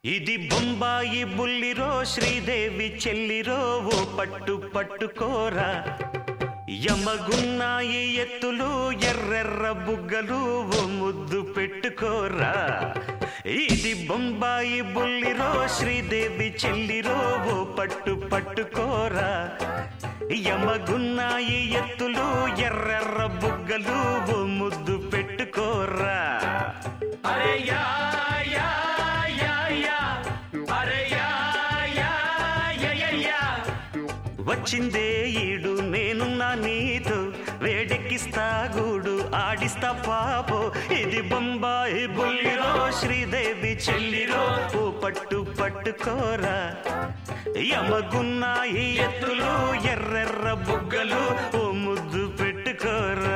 ఇది బొంబాయి బుల్లిరో శ్రీదేవి చెల్లిరో ఓ పట్టు పట్టుకోరా యమగున్నాయి ఎత్తులు ఎర్రెర్ర బుగ్గలు ఓ ముద్దు పెట్టుకోరా ఇది బొంబాయి బుల్లిరో శ్రీదేవి చెల్లిరో ఓ పట్టు పట్టుకోరా యమగున్నాయి ఎత్తులు ఎర్రెర్ర బుగ్గలు ఓ ముద్దు పెట్టుకోరా అరే యా యా యా యా అరే యా యా యా యా యా వచ్చిందే ఈడు నేనున్నా నీతో వేడెక్కిస్తా గూడు ఆడిస్తా పాపో ఇది బొంబాయి బుల్లిరో శ్రీదేవి చెల్లిరో ఓ పట్టు పట్టుకోరా యమగున్నాయి ఎత్తులు ఎర్రెర్ర బుగ్గలు ఓ ముద్దు పెట్టుకోరా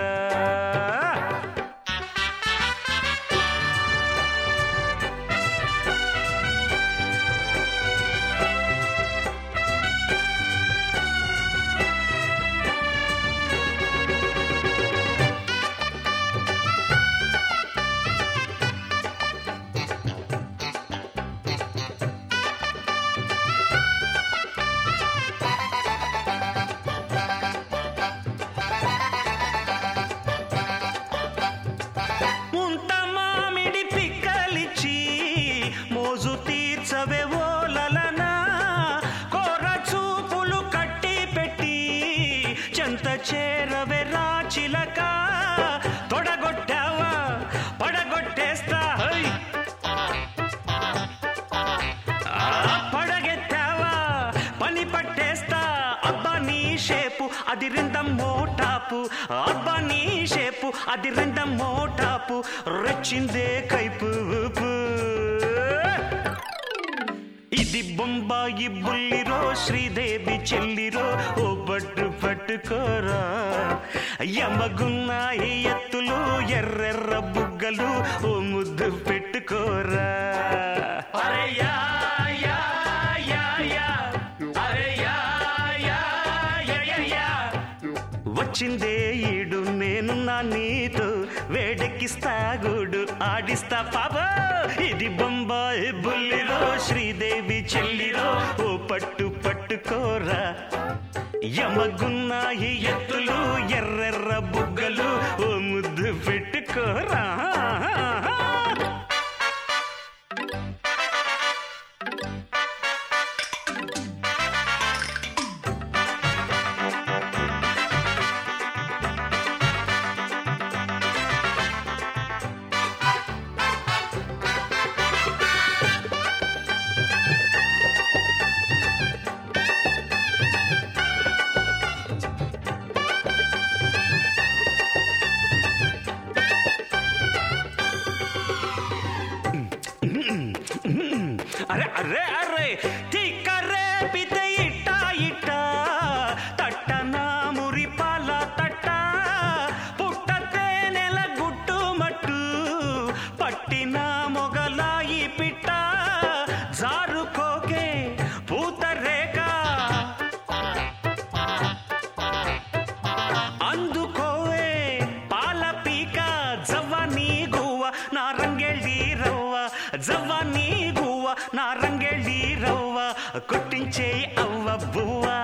ముంత మామిడి పిక్కలిచ్చి మోజు తీర్చవే ఓలలనా కోర చూపులు కట్టి పెట్టి చెంత చేరవే రాచిలక తొడగొట్టావా పడగొట్టేస్తా హై! ఆ, పడగెత్తావా పని పట్టేస్తా అబ్బా నీ షేపు అది రెండం మోటాపు అబ్బా నీ షేపు అది రెండం మోటాపు రెచ్చిందే కైపు ఊపు. ఇది బొంబాయి బుల్లిరో శ్రీదేవి చెల్లిరో ఓ పట్టు పట్టుకోరా యమగున్నాయి ఎత్తులు ఎర్రెర్ర బుగ్గలు ఓ ముద్దు పెట్టుకోరా అరే యా యా యా యా అరే యా యా యా యా యా వచ్చిందే ఈడు నేను నా నీతో వేడెక్కిస్తా గూడు ఆడిస్తా పాప ఇది బొంబాయి బుల్లిరో శ్రీదేవి చెల్లిరో ఓ పట్టు పట్టుకోరా యమగున్నాయి ఎత్తులు ఎర్రెర్ర బుగ్గలు ఓ ముద్దు పెట్టుకోరా అరే అరే అరే తిక్కరే పితే ఇట్ట ఇట్ట తట్టన మురి పాల తట్ట పుట్టతే నెల గుట్టు మట్టు పట్టిన మొగలాయి పిట్ట జారుకోకే పూత రేఖ అందుకోవే పాల పీక జవ్వని గువ్వ నారంగెళ్ళి రవ్వ జవ్వని గువ్వ నారంగెళ్ళి రవ్వ కొట్టించే అవ్వ బువ్వా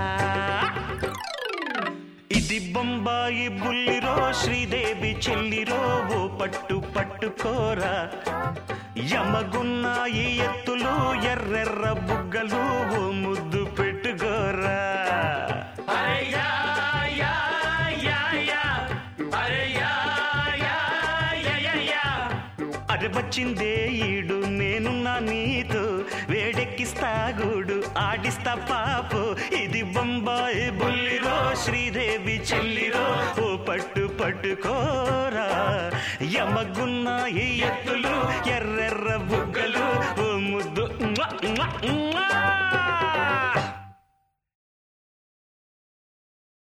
ఇది బొంబాయి బుల్లిరో శ్రీదేవి చెల్లిరో ఓ పట్టు పట్టుకోరా యమగున్నాయి ఎత్తులు ఎర్రెర్ర బుగ్గలు ఓ ముద్దు పెట్టుకోరా అరే యా యా యా యా అరే యా యా యా యా యా అది వచ్చిందే ఈడు నేను నా నీతో వేడెక్కిస్తా గూడు ఆడిస్తా పాపు ఇది బొంబాయి బుల్లిరో శ్రీదేవి చెల్లిరో ఓ పట్టు పట్టుకోరా యమగున్నాయి ఎత్తులు ఎర్రెర్ర బుగ్గలు ఓ ముద్దు మ్వా, మ్వా, మ్వా.